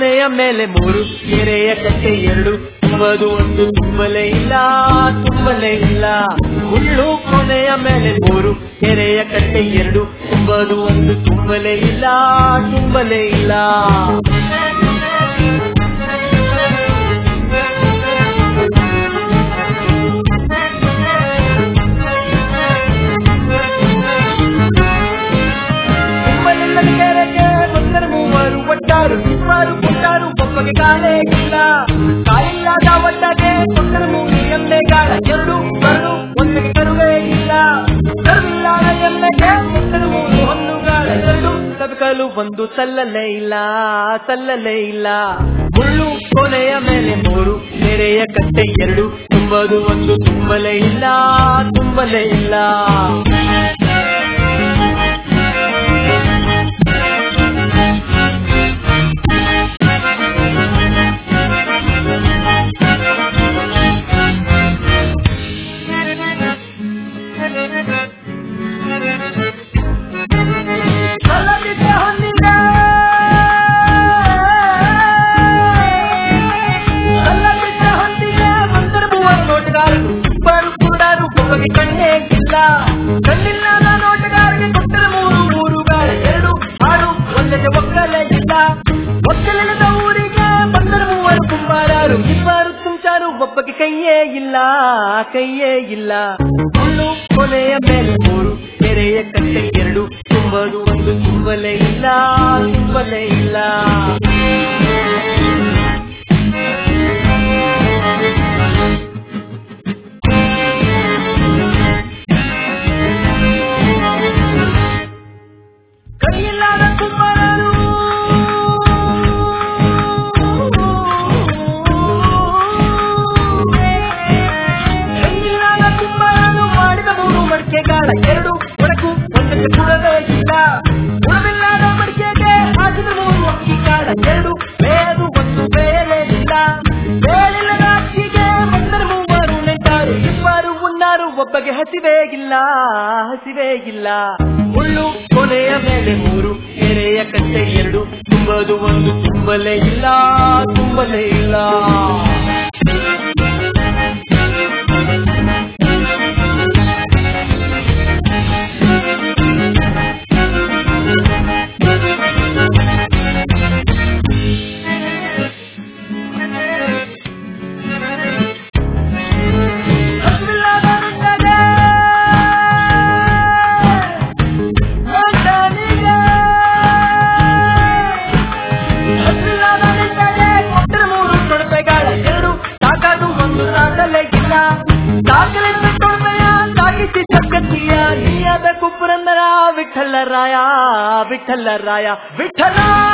ಕೊನೆಯ ಮೇಲೆ ಮೂರು ಕೆರೆಯ ಕಟ್ಟೆ ಎರಡು ತುಂಬದು ಒಂದು ತುಂಬಲೇ ಇಲ್ಲ ತುಂಬಲೇ ಇಲ್ಲ ಮುಳ್ಳು ಕೊನೆಯ ಮೇಲೆ ಮೂರು ಕೆರೆಯ ಕಟ್ಟೆ ಎರಡು ತುಂಬದು ಒಂದು ತುಂಬಲೇ ಇಲ್ಲ ತುಂಬಲೇ ಇಲ್ಲ ತುಂಬಲಿಲ್ಲದ ಕೆರೆಗೆ ಬಂದರೆ ಮೂವರು ಒಟ್ಟಾರು ಇಬ್ಬರು ಕೊಟ್ಟಾರು ಒಬ್ಬಗೆ ಕಾಲೇ ಇಲ್ಲ ಕಾಲಿಲ್ಲದ ಒಟ್ಟಗೆ ಕೊಟ್ಟರೆ ಮೂರು ಎಮ್ಮೆಗಾಳ ಎರಡು ಬರಲು ಒಂದಕ್ಕೆ ಕರುವೇ ಇಲ್ಲ ಕರುವಿಲ್ಲದ ಎಮ್ಮೆಗೆ ಕೊಟ್ಟರೆ ಮೂರು ಹೊನ್ನುಗಾಳ ಎರಡು ತಬಕಲು ಒಂದು ಸಲ್ಲಲೇ ಇಲ್ಲ ಸಲ್ಲಲೇ ಇಲ್ಲ ಮುಳ್ಳು ಕೊನೆಯ ಮೇಲೆ ಮೂರು ನೆರೆಯ ಕಟ್ಟೆ ಎರಡು ತುಂಬದು ಒಂದು ತುಂಬಲೇ ಇಲ್ಲ ತುಂಬಲೇ ಇಲ್ಲ ಸಲ್ಲದಿದ್ದ ಹೊಂದಿದೆ ಸಲ್ಲದಿದ್ದ ಹೊಂದಿದೆ ಬಂದರು ಮೂವರು ನೋಟಗಾರರು ಇಬ್ಬರು ಕುರುಡರು ಒಬ್ಬಗೆ ಕಣ್ಣೇ ಇಲ್ಲ ಕಣ್ಣಿಲ್ಲದ ನೋಟಗಾರರಿಗೆ ಕೊಟ್ಟರೆ ಮೂರು ಮೂರುಗಾರ ಎರಡು ಹಾಡು ಒಂದಕ್ಕೆ ಒಕ್ಕಲೇ ಇಲ್ಲ ಒಕ್ಕಲಿಲ್ಲದ ಊರಿಗೆ ಬಂದರು ಮೂವರು ಕುಂಬಾರರು ಇಬ್ಬರು ತುಂಚಾರು ಒಬ್ಬಗೆ ಕೈಯೇ ಇಲ್ಲ ಕೈಯೇ ಇಲ್ಲ ಹುಲ್ಲು ಕೊನೆಯ ಮೇಲೆ ಮೂರು ಕೆರೆಯ ಕಟ್ಟೆ ಎರಡು ತುಂಬದು ಒಂದು ತುಂಬಲೇ ಇಲ್ಲ ತುಂಬಲೇ ಇಲ್ಲ ಕೈಯಿಲ್ಲದ ಕುಂಬಾರರು ಕೈಯಿಲ್ಲದ ಕುಂಬಾರರು ಮಾಡಿದ ಮೂರು ಮಡಿಕೆಗಾಳ ಎರಡು ಒಡಕು ಒಂದಕ್ಕೆ ಕುಡದೇ ಇಲ್ಲ ಗುಣವಿಲ್ಲದ ಮಡಿಕೆಗೆ ಹಾಕಿದ ಮೂರು ಅಕ್ಕಿಗಾಳ ಎರಡು ಬೇದು ಒಂದು ಬೇಯಲೇ ಇಲ್ಲ ಬೇಲಿಲ್ಲದ ಅಕ್ಕಿಗೆ ಬಂದರೆ ಮೂವರು ನೆಂಟಾರು ಇಬ್ಬರು ಉಣ್ಣಾರು ಒಬ್ಬಗೆ ಹಸಿವೇ ಇಲ್ಲ ಹಸಿವೇ ಇಲ್ಲ ಮುಳ್ಳು ಕೊನೆಯ ಮೇಲೆ ಮೂರು ಕೆರೆಯ ಕಟ್ಟೆ ಎರಡು ತುಂಬದು ಒಂದು ತುಂಬಲೇ ಇಲ್ಲ ತುಂಬಲೇ ಇಲ್ಲ ಹಸಿವಿಲ್ಲದ ನೆಂಟಗೆ ಗಂಡನಿಗೆ ಹಸಿವಿಲ್ಲದ ನೆಂಟಗೆ ಕೊಟ್ಟರೆ ಮೂರು ತೊಡಪೆಗಳ ಎರಡು ಸಾಕಾದು ಒಂದು ಸಾಕಲೇ ಇಲ್ಲ ಸಾಕಲೆಂದು ತೊಡಪೆಯ ಸಾಗಿಸಿ ಜಗತ್ತಿಯ ನೀಯಬೇಕು ಪುರಂದರ ವಿಠಲ ರಾಯ ವಿಠಲ ರಾಯ ವಿಠಲ